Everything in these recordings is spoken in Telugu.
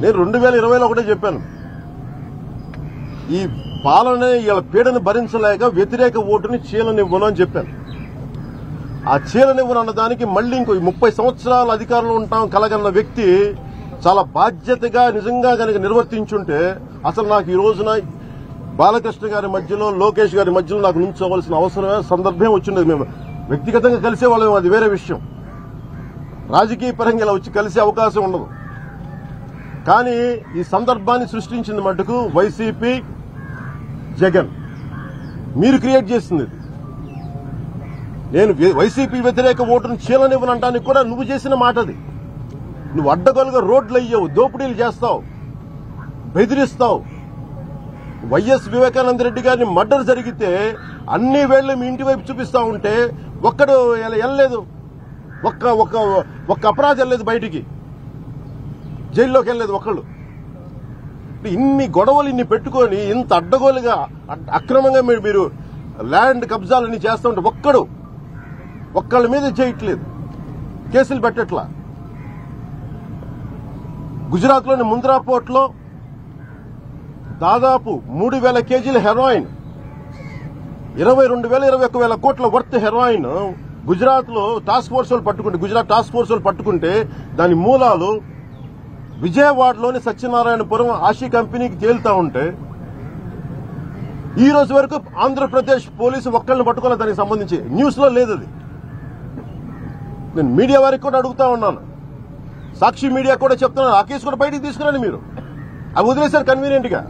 నేను రెండు వేల ఇరవైలో ఒకటే చెప్పాను ఈ పాలన ఇలా పీడను భరించలేక వ్యతిరేక ఓటుని చీలనివ్వను అని చెప్పాను ఆ చీలనివ్వను అన్న దానికి మళ్ళీ ఇంకో ముప్పై సంవత్సరాల అధికారంలో ఉంటాం కలగన్న వ్యక్తి చాలా బాధ్యతగా నిజంగా కనుక నిర్వర్తించుంటే అసలు నాకు ఈ రోజున బాలకృష్ణ గారి మధ్యలో లోకేష్ గారి మధ్యలో నాకు నుంచోవలసిన అవసరమే సందర్భం వచ్చిండదు మేము వ్యక్తిగతంగా కలిసే వాళ్ళం అది వేరే విషయం రాజకీయ పరంగా ఇలా వచ్చి కలిసే అవకాశం ఉండదు కానీ ఈ సందర్భాన్ని సృష్టించింది మటుకు వైసీపీ జగన్ మీరు క్రియేట్ చేసింది ఇది. నేను వే- వైసీపీ వ్యతిరేక ఓటును చీలనివ్వనంటానికి కూడా నువ్వు చేసిన మాట అది నువ్వు అడ్డగోలుగా రోడ్లు అయ్యావు దోపిడీలు చేస్తావు బెదిరిస్తావు వైఎస్ వివేకానంద రెడ్డి గారిని మర్డర్ జరిగితే అన్ని వేళ్లు మీ ఇంటి వైపు చూపిస్తా ఉంటే ఒక్కడు ఎల- వెళ్ళలేదు ఒక్క ఒక్క ఒక్క అపరాధం వెళ్ళలేదు బయటికి జైల్లోకి వెళ్ళలేదు ఒక్కళ్ళు ఇన్ని గొడవలు ఇన్ని పెట్టుకొని ఇంత అడ్డగోలుగా అడ్- అక్రమంగా మీరు మీరు ల్యాండ్ కబ్జాలన్నీ చేస్తూ ఉంటే ఒక్కడు ఒక్కళ్ళ మీద చేయట్లేదు కేసులు పెట్టట్లా గుజరాత్లోని ముంద్రా పోర్ట్లో దాదాపు మూడు వేల కేజీల హెరాయిన్ ఇరవై రెండు వేల ఇరవై ఒక్క వేల కోట్ల వర్త్ హెరాయిన్ గుజరాత్ లో టాస్క్ ఫోర్స్ వాళ్ళు పట్టుకుంటే గుజరాత్ టాస్క్ ఫోర్స్ వాళ్ళు పట్టుకుంటే దాని మూలాలు విజయవాడలోని సత్యనారాయణపురం ఆశీ కంపెనీకి తేలుతా ఉంటే ఈ రోజు వరకు ఆంధ్రప్రదేశ్ పోలీసు ఒక్కళ్ళని పట్టుకోలేదు దానికి సంబంధించి న్యూస్ లో లేదు అది నేను మీడియా వారికి కూడా అడుగుతా ఉన్నాను సాక్షి మీడియా కూడా చెప్తున్నాను ఆ కేసు కూడా బయటికి తీసుకురండి మీరు అవి వదిలేశారు కన్వీనియంట్ గా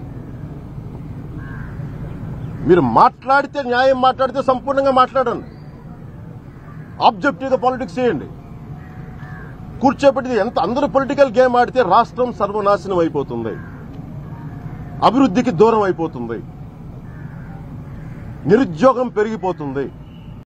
మీరు మాట్లాడితే న్యాయం మాట్లాడితే సంపూర్ణంగా మాట్లాడండి ఆబ్జెక్టివ్ గా పాలిటిక్స్ చేయండి కూర్చోబెట్టి ఎంత అందరూ పొలిటికల్ గేమ్ ఆడితే రాష్ట్రం సర్వనాశనం అయిపోతుంది అభివృద్ధికి దూరం అయిపోతుంది నిరుద్యోగం పెరిగిపోతుంది